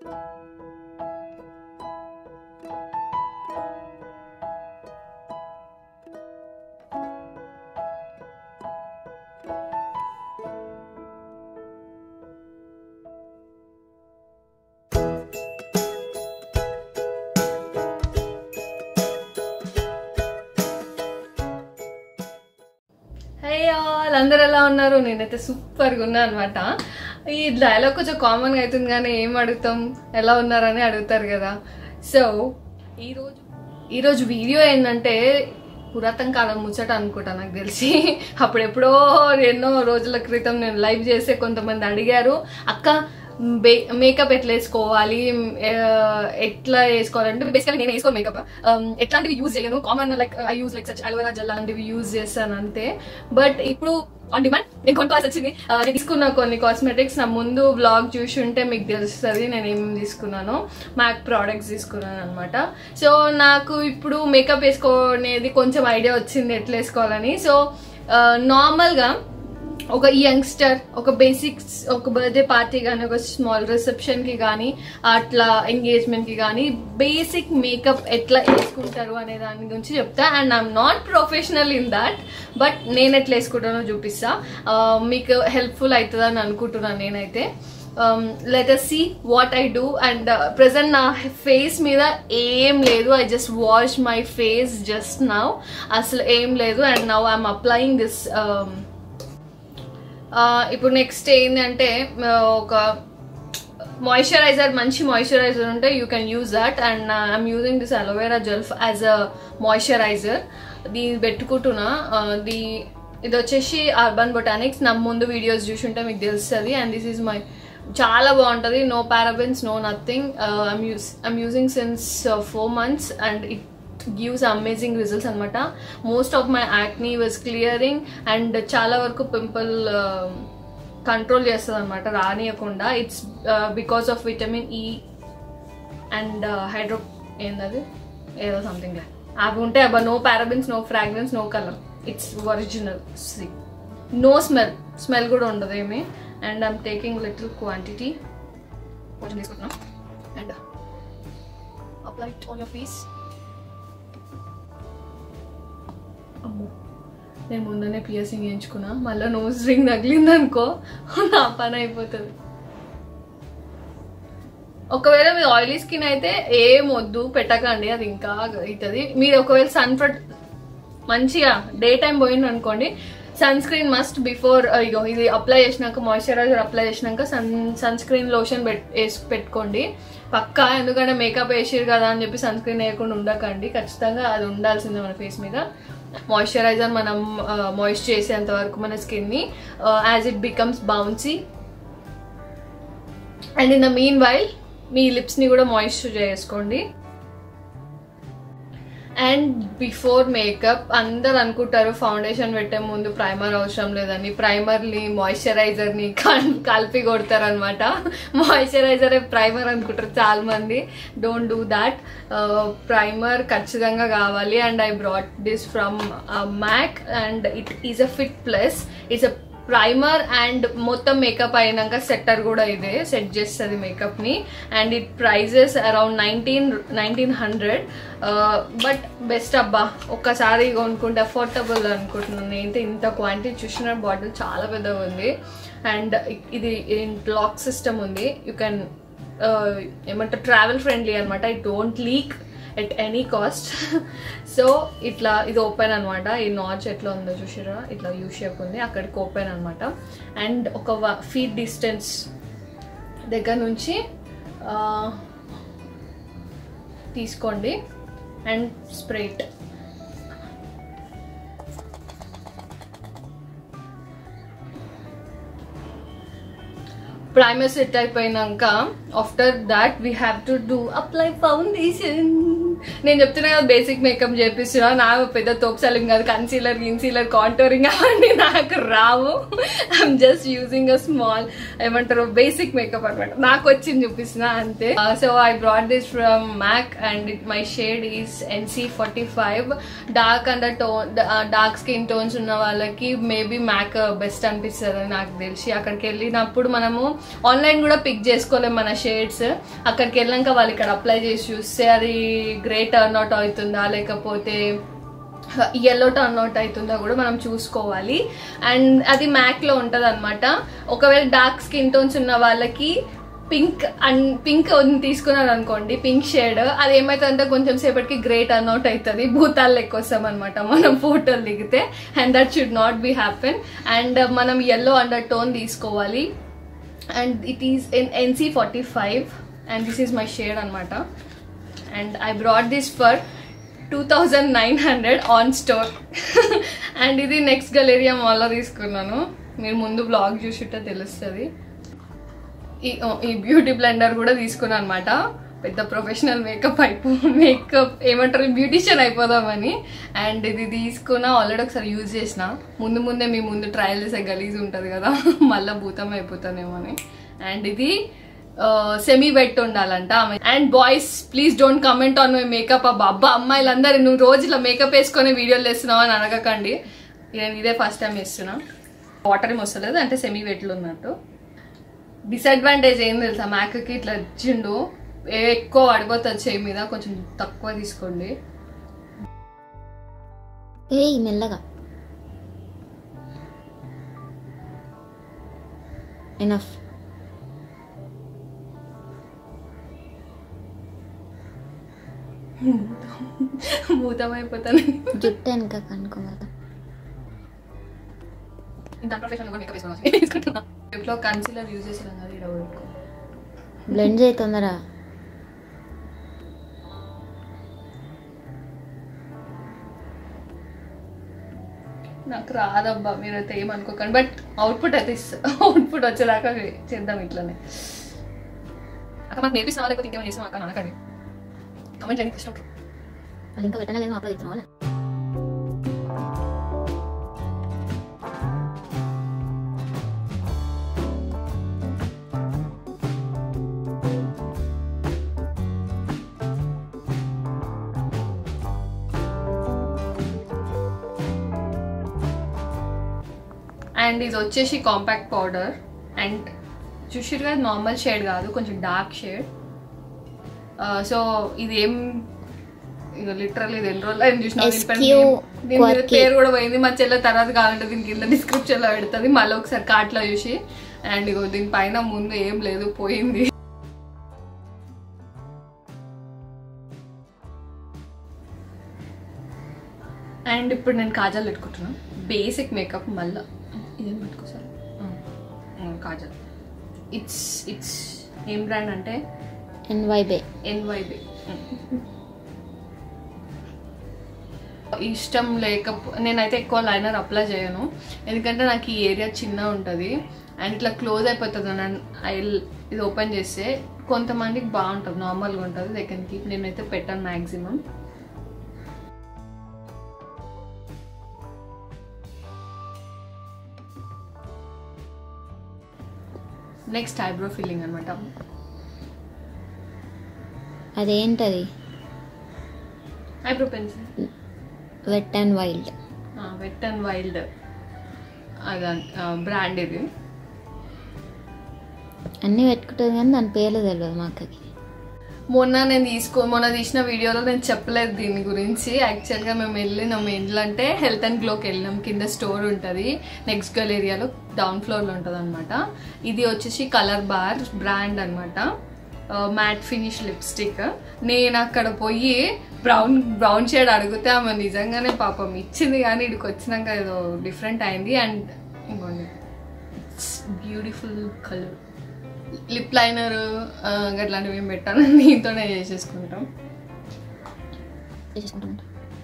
Hey all అందరు ఎలా ఉన్నారు నేనైతే సూపర్గా ఉన్నా అనమాట ఈ డైలాగ్ కొంచెం కామన్గా అవుతుంది కానీ ఏం అడుగుతాం ఎలా ఉన్నారని అడుగుతారు కదా సో ఈరోజు ఈరోజు వీడియో ఏంటంటే పురాతన కాలం ముచ్చట అనుకుంటా నాకు తెలిసి అప్పుడెప్పుడో ఎన్నో రోజుల క్రితం నేను లైవ్ చేస్తే కొంతమంది అడిగారు అక్క మేకప్ ఎట్లా వేసుకోవాలి ఆ, ఎట్లా వేసుకోవాలంటే బేసికలీ నేను వేసుకో మేకప్ ఎట్లాంటివి యూజ్ చేయను common like I use like such aloe vera gel లాంటివి యూజ్ చేస్తాను అంతే బట్ ఇప్పుడు ఆన్ డిమాండ్ నేను కొనుక్కోవాల్సి వచ్చింది ఆ, నేను తీసుకున్న కొన్ని కాస్మెటిక్స్ నా ముందు బ్లాగ్ చూసి ఉంటే మీకు తెలుస్తుంది నేను ఏమేమి తీసుకున్నాను మ్యాక్ ప్రోడక్ట్స్ తీసుకున్నాను అనమాట సో నాకు ఇప్పుడు మేకప్ వేసుకోనేది కొంచెం ఐడియా వచ్చింది ఎట్లా వేసుకోవాలని సో నార్మల్గా ఒక యంగ్స్టర్ ఒక బేసిక్స్ ఒక బర్త్డే పార్టీ కానీ ఒక స్మాల్ రిసెప్షన్ కి కానీ అట్లా ఎంగేజ్మెంట్ కి కానీ బేసిక్ మేకప్ ఎట్లా వేసుకుంటారు అనే దాని గురించి చెప్తా and I'm not professional in that but నేను ఎట్లా వేసుకుంటానో చూపిస్తా ఆ, మీకు హెల్ప్ఫుల్ అవుతుందని అనుకుంటున్నాను నేనైతే let us see what I do and present నా ఫేస్ మీద ఏం లేదు I just wash my face just now అసలు ఏం లేదు and now I'm applying this ah, ఇప్పుడు నెక్స్ట్ ఏంటంటే ఆ, ఒక మాయిశ్చరైజర్ మంచి మాయిశ్చరైజర్ ఉంటే you can use that and I'm using this aloe vera gel as a moisturiser దీన్ని పెట్టుకుంటున్నా ఆ, దీ ఇది వచ్చేసి అర్బన్ బొటానిక్స్ నా ముందు వీడియోస్ చూసుంటే మీకు తెలుస్తుంది అండ్ దిస్ ఈజ్ మై చాలా బాగుంటుంది no parabens no nothing I'm use I'm using since four months and it gives amazing results అనమాట most of my acne was clearing and చాలా వరకు పింపుల్ కంట్రోల్ చేస్తుంది అనమాట రానియకుండా it's because of vitamin E and hydro ఏందది ఏదో something అవి ఉంటే అబ్బా no parabens no fragrance no colour it's original no smell smell కూడా ఉండదు ఏమి and I'm taking little quantity కొంచెం తీసుకుంటున్నాం and apply on your face అమ్మో నేను ముందనే పియర్సింగ్ చేయించుకున్నా మళ్ళీ నోస్ రింగ్ తగిలింది అనుకో నా పని అయిపోతుంది ఒకవేళ మీరు ఆయిలీ స్కిన్ అయితే ఏం వద్దు పెట్టకండి అది ఇంకా అవుతుంది మీరు ఒకవేళ సన్ ప్రొట్ మంచిగా డే టైం పోయింది అనుకోండి సన్ స్క్రీన్ మస్ట్ బిఫోర్ ఇగో ఇది అప్లై చేసినాక మాయిశ్చరైజర్ అప్లై చేసినాక సన్ సన్ స్క్రీన్ లోషన్ పెట్ వేసి పెట్టుకోండి పక్కా ఎందుకంటే మేకప్ వేసిరు కదా అని చెప్పి సన్ స్క్రీన్ వేయకుండా ఉండకండి ఖచ్చితంగా అది ఉండాల్సిందే మన ఫేస్ మీద మాయిశ్చరైజర్ మనం మాయిశ్చర్ చేసేంత వరకు మన స్కిన్ని as it becomes bouncy and in the meanwhile మీ లిప్స్ని కూడా మాయిశ్చర్ చేసుకోండి అండ్ బిఫోర్ మేకప్ అందరు అనుకుంటారు ఫౌండేషన్ పెట్టే ముందు ప్రైమర్ అవసరం లేదని ప్రైమర్ని మాయిశ్చరైజర్ని కలిపి కొడతారు అనమాట మాయిశ్చరైజర్ ప్రైమర్ అనుకుంటారు చాలా మంది డోంట్ డూ దాట్ ప్రైమర్ ఖచ్చితంగా కావాలి and I brought this from MAC and it is a fit plus it's a primer and మొత్తం మేకప్ అయినాక సెట్టర్ కూడా ఇదే సెట్ చేస్తుంది మేకప్ ని and it prices around nineteen nineteen hundred but best అబ్బా ఒక్కసారి కొనుక్కుంటే అఫోర్డబుల్ అనుకుంటున్నాను నేనైతే ఇంత క్వాంటిటీ చూసిన బాటిల్ చాలా పెద్దగా ఉంది అండ్ ఇది లాక్ సిస్టమ్ ఉంది యూ కెన్ ఏమంటారు ట్రావెల్ ఫ్రెండ్లీ అనమాట I don't leak at any cost so ఇట్లా ఇది ఓపెన్ అనమాట ఈ నాచ్ ఎట్లా ఉందో చూసిరా ఇట్లా యూ షేప్ ఉంది అక్కడికి ఓపెన్ అనమాట అండ్ ఒక ఫీట్ డిస్టెన్స్ దగ్గర నుంచి ఆ, తీసుకోండి అండ్ స్ప్రేట్ ప్రైమర్ సెట్ అయిపోయినాక after that we have to do apply foundation నేను చెప్తున్నా కదా బేసిక్ మేకప్ చేపిస్తున్నా నాకు పెద్ద తోపుసలింగ్ కాదు కన్సీలర్ ఇన్సీలర్ కాంటోరింగ్ అవన్నీ నాకు రావు I'm just using a small ఏమంటారు బేసిక్ మేకప్ అనమాట నాకు వచ్చింది చూపిస్తున్నా అంతే so I brought this from MAC and my shade is NC forty five dark and tone dark skin tones ఉన్న వాళ్ళకి మేబీ మ్యాక్ బెస్ట్ అనిపిస్తుంది నాకు తెలిసి అక్కడికి వెళ్ళినప్పుడు మనము ఆన్లైన్ కూడా పిక్ చేసుకోలేము మన షేడ్స్ అక్కడికి వెళ్ళాక వాళ్ళు ఇక్కడ అప్లై చేసి చూస్తే అది గ్రే టర్న్ అవుట్ అవుతుందా లేకపోతే ఎల్లో టర్న్ అవుట్ అవుతుందో కూడా మనం చూసుకోవాలి అండ్ అది మ్యాక్ లో ఉంటది అనమాట ఒకవేళ డార్క్ స్కిన్ టోన్స్ ఉన్న వాళ్ళకి పింక్ అండ్ పింక్ తీసుకున్నారు అనుకోండి పింక్ షేడ్ అది ఏమైతుందంటే కొంచెం సేపటికి గ్రే టర్న్ అవుట్ అవుతుంది భూతాలు లెక్క వస్తాం అనమాట మనం ఫోటోలు దిగితే and that should not be happen and మనం ఎల్లో అండర్ టోన్ తీసుకోవాలి and it is in NC forty five and this is my shade అనమాట and I brought this for two thousand nine hundred on store and ఇది next Galleria మాల్లో తీసుకున్నాను మీరు ముందు blog చూసుంటే తెలుస్తుంది ఈ ఈ బ్యూటీ బ్లెండర్ కూడా తీసుకున్నాను అనమాట పెద్ద ప్రొఫెషనల్ మేకప్ అయిపో మేకప్ ఏమంటారు బ్యూటిషియన్ అయిపోదామని అండ్ ఇది తీసుకున్న ఆల్రెడీ ఒకసారి యూజ్ చేసిన ముందు ముందే మీ ముందు ట్రయల్ చేసే గలీజ్ ఉంటుంది కదా మళ్ళీ భూతం అయిపోతానేమో అని అండ్ ఇది సెమీ వెట్ ఉండాలంట and boys please don't comment on my makeup అబ్బా అబ్బా అమ్మాయిలందరూ నువ్వు రోజు ఇలా మేకప్ వేసుకొని వీడియోలు వేస్తున్నావు అని అడగకండి నేను ఇదే ఫస్ట్ టైం వేస్తున్నా వాటర్ ఏం వస్తలేదు అంటే సెమీ వెట్లు ఉన్నట్టు డిసడ్వాంటేజ్ ఏం తెలుసా మ్యాక్కి ఇట్లా ఇచ్చిండు ఏ- ఎక్కువ పడిపోతుంది చేయి మీద కొంచెం తక్కువ తీసుకోండి ఏయ్ మెల్లగా ఎనఫ్ భూతం అయిపోతాను జుట్టు వెనక కనుక్కోవాలి ఇంట్లో కన్సీలర్ యూజ్ చేసాం కదా ఇక్కడ పెట్టుకో బ్లెండ్ చేయి తొందర నాకు రాదబ్బా మీరైతే ఏమనుకోకండి బట్ అవుట్పుట్ అయితే అవుట్పుట్ వచ్చేదాకా చేద్దాం ఇట్లనే అక్క మాకు నేర్పిస్తున్నా లేకపోతే ఇంకేమైనా చేసాం అక్క అనకండి కమెంట్ చేయండి ఇష్టం అది ఇంకా పెట్టనే లేదు అప్లోడ్ చేసిన వాళ్ళ అండ్ ఇది వచ్చేసి కాంపాక్ట్ పౌడర్ అండ్ చూసిరుగా నార్మల్ షేడ్ కాదు కొంచెం డార్క్ షేడ్ సో ఇది ఏం ఇక లిటరల్ ఇది ఎన్ని రోజులు అయినా చూసిన దీని పైన SQ name- దీని మీద Quirky. పేరు కూడా పోయింది మా చెల్లె తర్వాత కావాలంటే దీని కింద డిస్క్రిప్షన్ లో పెడుతుంది మళ్ళీ ఒకసారి కార్ట్లో చూసి అండ్ ఇగో దీని పైన ముందు ఏం లేదు పోయింది అండ్ ఇప్పుడు నేను కాజల్ పెట్టుకుంటున్నాను బేసిక్ మేకప్ మళ్ళా ఇదేం పెట్టుకోసారి కాజల్ ఇట్స్ ఇట్స్ ఏం బ్రాండ్ అంటే ఎన్వైబే ఎన్వైబి ఇష్టం లేకపో నేనైతే ఎక్కువ లైనర్ అప్లై చేయను ఎందుకంటే నాకు ఈ ఏరియా చిన్న ఉంటుంది అండ్ ఇట్లా క్లోజ్ అయిపోతుంది నన్ను ఐ ఇది ఓపెన్ చేస్తే కొంతమందికి బాగుంటుంది నార్మల్గా ఉంటుంది దే కెన్ కీప్ నేనైతే పెట్టాను మ్యాక్సిమం నెక్స్ట్ ఐబ్రో ఫిల్లింగ్ అనమాట అదేంటది eyebrow pencil wet and wild wet and wild అది బ్రాండ్ ఇది అన్నీ పెట్టుకుంటుంది కానీ దాని పేర్లు తెలియదు మా అక్కకి మొన్న నేను తీసుకో మొన్న తీసిన వీడియోలో నేను చెప్పలేదు దీని గురించి యాక్చువల్గా మేము వెళ్ళినాం ఇంట్లో అంటే హెల్త్ అండ్ గ్లోకి వెళ్ళినాం కింద స్టోర్ ఉంటుంది నెక్స్ట్ గల్ ఏరియాలో డౌన్ ఫ్లోర్లో ఉంటుంది అనమాట ఇది వచ్చేసి కలర్ బార్ బ్రాండ్ అనమాట మ్యాట్ ఫినిష్ లిప్స్టిక్ నేను అక్కడ పోయి బ్రౌన్ బ్రౌన్ షేడ్ అడిగితే ఆమె నిజంగానే పాపం ఇచ్చింది కానీ ఇక్కడికి వచ్చినాక ఏదో డిఫరెంట్ అయింది అండ్ ఇంకోండి బ్యూటిఫుల్ కలర్ లిప్ లైనర్ అట్లాంటివి ఏం పెట్టాను దీంతోనే చేసేసుకుంటాం చేసేసుకుంటామంట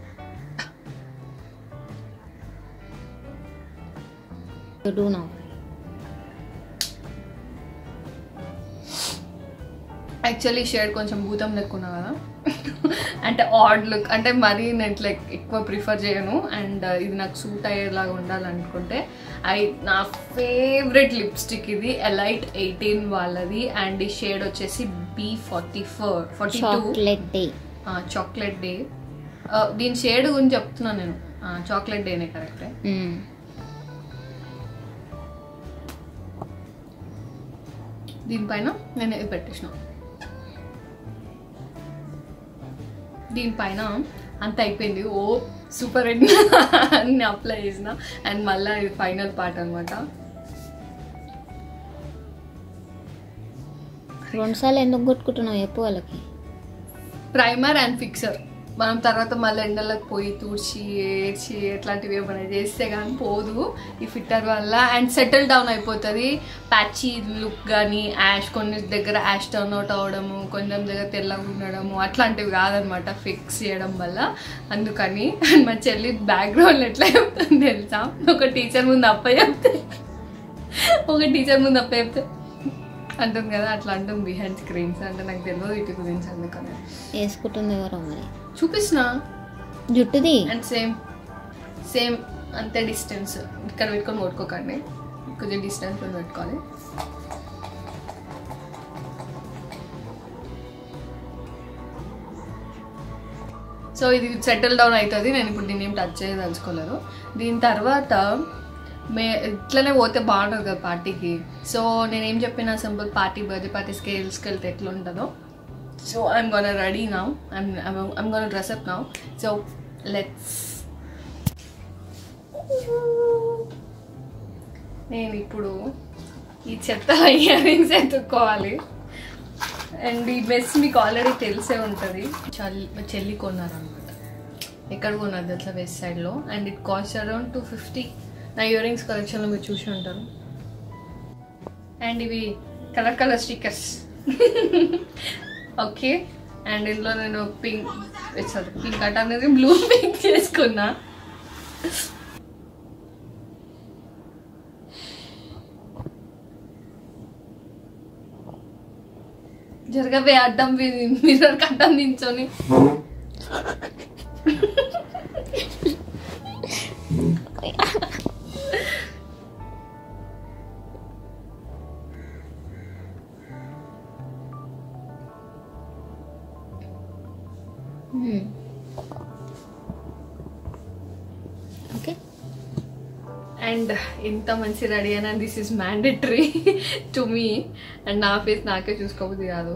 డూ నౌ యాక్చువల్లీ షేడ్ కొంచెం భూతం లెక్కున్నా కదా అంటే ఆడ్ లుక్ అంటే మరీ నేను ఇట్లా ఎక్కువ ప్రిఫర్ చేయను అండ్ ఇది నాకు సూట్ అయ్యేలాగా ఉండాలనుకుంటే ఐ నా ఫేవరెట్ లిప్స్టిక్ ఇది ఎలైట్ ఎయిటీన్ వాళ్ళది అండ్ ఈ షేడ్ వచ్చేసి B forty four forty two chocolate day chocolate day దీని షేడ్ గురించి చెప్తున్నాను నేను చాక్లెట్ డేనే కరెక్టే దీనిపైన నేను ఇది పెట్టేసిన దీనిపైన అంత అయిపోయింది ఓ సూపర్ రెడ్ అన్ని అప్లై చేసిన అండ్ మళ్ళీ ఇది ఫైనల్ పార్ట్ అనమాట రెండుసార్లు ఎందుకు కొట్టుకుంటున్నావు చెప్పు వాళ్ళకి ప్రైమర్ అండ్ ఫిక్సర్ మనం తర్వాత మళ్ళీ ఎండలకు పోయి తూడ్చి ఏడ్చి ఎట్లాంటివి ఏమైనా చేస్తే కానీ పోదు ఈ ఫిట్టర్ వల్ల అండ్ సెటిల్ డౌన్ అయిపోతుంది ప్యాచీ లుక్ కానీ యాష్ కొన్ని దగ్గర యాష్ టర్న్ అవుట్ అవ్వడము కొంచెం దగ్గర తెల్లగా ఉండడము అట్లాంటివి కాదనమాట ఫిక్స్ చేయడం వల్ల అందుకని అండ్ మా చెల్లి బ్యాక్గ్రౌండ్ ఎట్లా చెప్తుంది తెలుసా ఒక టీచర్ ముందు అప్ప చెప్తే ఒక టీచర్ ముందు అప్ప చెప్తే అంటుంది కదా అట్లా అంటుంది బిహైండ్ స్క్రీన్స్ అంటే నాకు తెలియదు వీటి గురించి అందుకని వేసుకుంటుంది ఎవరో మరి చూపిస్తున్నా జుట్టుది అండ్ సేమ్ సేమ్ అంతే డిస్టెన్స్ ఇక్కడ పెట్టుకొని కొట్టుకోకండి కొంచెం డిస్టెన్స్ పెట్టుకోవాలి సో ఇది సెటిల్ డౌన్ అవుతుంది నేను ఇప్పుడు దీన్ని ఏం టచ్ చేయదలుచుకోలేదు దీని తర్వాత మే ఇట్లనే పోతే బాగుంటుంది కదా పార్టీకి సో నేనేం చెప్పిన సింపుల్ పార్టీ బర్త్డే పార్టీ స్కేల్స్కి వెళ్తే ఎట్లా ఉంటుందో so I'm gonna ready now I'm I'm gonna dress up now so let's నేను ఇప్పుడు ఈ చెత్త ఇయర్ రింగ్స్ ఎత్తుక్కోవాలి అండ్ ఈ డ్రెస్ మీకు ఆల్రెడీ తెలిసే ఉంటుంది చల్లి చెల్లి కొన్నారనమాట ఎక్కడ కొన్నారు తెలుసా వెస్ట్ సైడ్లో and it cost around two fifty నా ఇయర్ రింగ్స్ కలెక్షన్లో మీరు చూసి ఉంటారు అండ్ ఇవి colour colour stickers okay and ఇందులో నేను పింక్ సారీ పింక్ అట్ అనేది బ్లూ పింక్ చేసుకున్నా జరగవే అడ్డం మిర్రర్ అడ్డం నించొని ఓకే అండ్ ఇంత మంచి రెడీ అయినా this is mandatory to me and నా ఫేస్ నాకే చూసుకోబుద్ది కాదు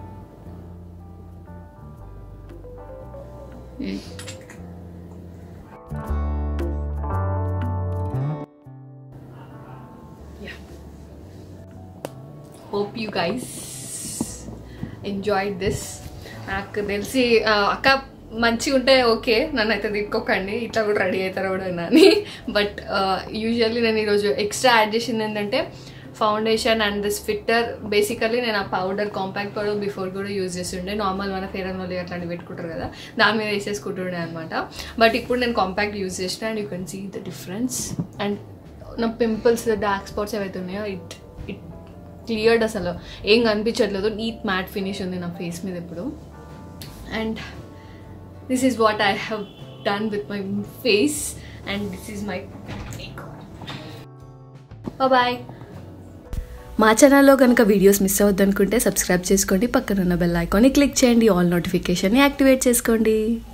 hope you guys enjoy this నాకు తెలిసి ఆ, అక్క మంచిగా ఉంటే ఓకే నన్ను అయితే తిట్టుకోకండి ఇట్లా కూడా రెడీ అవుతారు కూడా అని బట్ యూజువల్లీ నేను ఈరోజు ఎక్స్ట్రా యాడ్ చేసింది ఏంటంటే foundation and this fixer basically నేను ఆ పౌడర్ కాంపాక్ట్ పౌడర్ బిఫోర్ కూడా యూజ్ చేస్తుండే నార్మల్ మన ఫేర్ అండ్ లవ్లీ అట్లాంటివి పెట్టుకుంటారు కదా దాని మీద వేసేసుకుంటుండే అనమాట బట్ ఇప్పుడు నేను కాంపాక్ట్ యూజ్ చేసిన and you can see the difference and నా పింపుల్స్ డార్క్ స్పాట్స్ ఏవైతే ఉన్నాయో ఇట్ ఇట్ క్లియర్డ్ అసలు ఏం కనిపించట్లేదు నీట్ మ్యాట్ ఫినిష్ ఉంది నా ఫేస్ మీద ఇప్పుడు and this is what I have done with my face and this is my bye మా ఛానల్లో కనుక వీడియోస్ మిస్ అవ్వద్దనుకుంటే సబ్స్క్రైబ్ చేసుకోండి పక్కన ఉన్న బెల్ ఐకాన్ని క్లిక్ చేయండి ఆల్ నోటిఫికేషన్ని యాక్టివేట్ చేసుకోండి